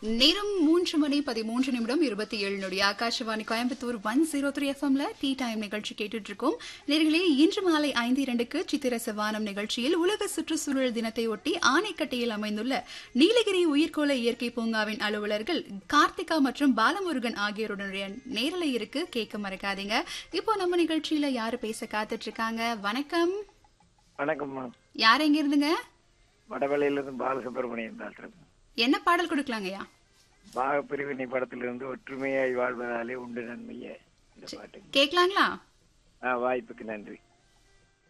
நேரம் மூன்று மணி பதிமூன்று நிமிடம் இருபத்தி ஏழு நொடி Akashvani Coimbatore one zero three எஃப்எம்ல டீ டைம் நிகழ்ச்சி கேட்டுட்டு இருக்கோம் நேர்களே இன்று மாலை ஐந்து இரண்டுக்கு சித்திர செவ்வானம் நிகழ்ச்சியில் உலக சுற்றுச்சூழல் தினத்தை ஒட்டி ஆனைக்கட்டியில் அமைந்துள்ள நீலகிரி உயிர்கோள இயற்கை பூங்காவின் அலுவலர்கள் கார்த்திகா மற்றும் பாலமுருகன் ஆகியோருடைய நேரலை இருக்கு கேட்க மறக்காதீங்க இப்போ நம்ம நிகழ்ச்சியில யாரு பேச காத்துட்டு இருக்காங்க வணக்கம் வணக்கம்மா யார் எங்க இருந்துங்க வடவளையிலிருந்து பாலசுப்ரமணியன் பேசுறேன் என்ன பாடல் கொடுக்கலாங்கய்யா பாக பிரிவினை படத்திலிருந்து ஒற்றுமையாய் வாழ்வதாலே உண்டு நன்மையே இந்த பாட்டு கேட்கலாங்களா ஆ, வாய்ப்புக்கு நன்றி